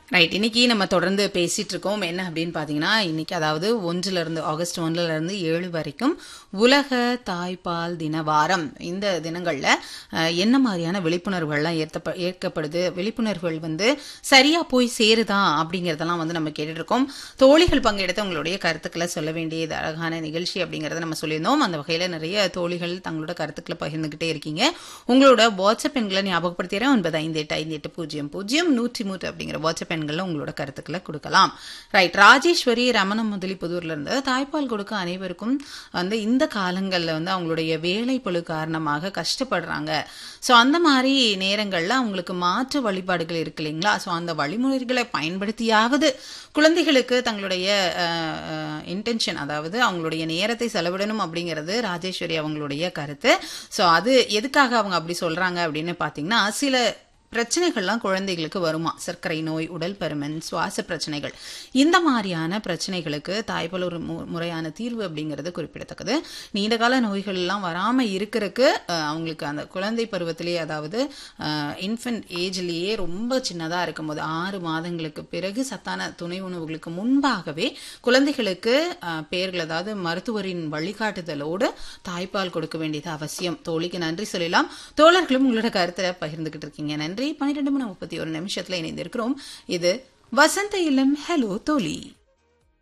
right இன்னைக்கு நம்ம தொடர்ந்து பேசிட்டு இருக்கோம் என்ன அப்படின்னு பாத்தீங்கன்னா இன்னைக்கு அதாவது ஒன்றுல இருந்து ஆகஸ்ட் ஒன்றுல இருந்து ஏழு வரைக்கும் உலக தாய்ப்பால் தின வாரம் இந்த தினங்கள்ல அஹ், என்ன மாதிரியான விழிப்புணர்வுகள்லாம் ஏற்ற ஏற்கப்படுது விழிப்புணர்வுகள் வந்து சரியா போய் சேருதா அப்படிங்கறதெல்லாம் வந்து நம்ம கேட்டுட்டு இருக்கோம் தோழிகள் பங்கெடுத்து உங்களுடைய கருத்துக்களை சொல்ல வேண்டியது அழகான நிகழ்ச்சி அப்படிங்கறத நம்ம சொல்லியிருந்தோம் அந்த வகையில நிறைய தோழிகள் தங்களோட கருத்துக்களை பகிர்ந்துகிட்டே இருக்கீங்க உங்களோட வாட்ஸ்அப் எண்களை ஞாபகப்படுத்திடுறேன் ஒன்பது ஐந்து எட்டு ஐந்து எட்டு பூஜ்ஜியம் பூஜ்ஜியம் நூற்றி மூன்று அப்படிங்கிற வாட்ஸ்அப் எண்களில் உங்களோட கருத்துக்களை கொடுக்கலாம் ரைட் ராஜேஸ்வரி ரமணம் முதலிப்புதூர்ல இருந்து தாய்ப்பால் கொடுக்க அனைவருக்கும் வந்து இந்த காலங்கள்ல வந்து அவங்களுடைய வேலை பளு காரணமாக கஷ்டப்படுறாங்க ஸோ அந்த மாதிரி நேரங்கள்ல அவங்களுக்கு மாற்று வழிபாடுகள் இருக்கு இல்லைங்களா ஸோ அந்த வழிமுறைகளை பயன்படுத்தியாவது குழந்தைகளுக்கு தங்களுடைய இன்டென்ஷன் அதாவது அவங்களுடைய நேரத்தை செலவிடணும் அப்படிங்கிறது ராஜேஸ்வரி அவங்களுடைய கருத்து ஸோ அது எதுக்காக அவங்க அப்படி சொல்றாங்க அப்படின்னு பார்த்தீங்கன்னா சில பிரச்சனைகள்லாம் குழந்தைகளுக்கு வருமா சர்க்கரை நோய் உடல் பருமன் சுவாச பிரச்சனைகள் இந்த மாதிரியான பிரச்சனைகளுக்கு தாய்ப்பால் ஒரு மு- முறையான தீர்வு அப்படிங்கிறது குறிப்பிடத்தக்கது நீண்டகால நோய்கள் எல்லாம் வராம இருக்கிறதுக்கு அஹ், அவங்களுக்கு அந்த குழந்தை பருவத்திலேயே அதாவது இன்ஃபென்ட் ஏஜ்லயே ரொம்ப சின்னதா இருக்கும்போது ஆறு மாதங்களுக்கு பிறகு சத்தான துணை உணவுகளுக்கு முன்பாகவே குழந்தைகளுக்கு அஹ், பெயர்கள் அதாவது மருத்துவரின் வழிகாட்டுதலோடு தாய்ப்பால் கொடுக்க வேண்டியது அவசியம் தோழிக்கு நன்றி சொல்லலாம் தோழர்களும் உங்களோட கருத்தை பகிர்ந்துகிட்டு இருக்கீங்க நன்றி பன்னிரெண்டு மணி முப்பத்தி ஒரு நிமிஷத்துல இணைந்திருக்கிறோம் இது வசந்த இல்லம் ஹலோ தோழி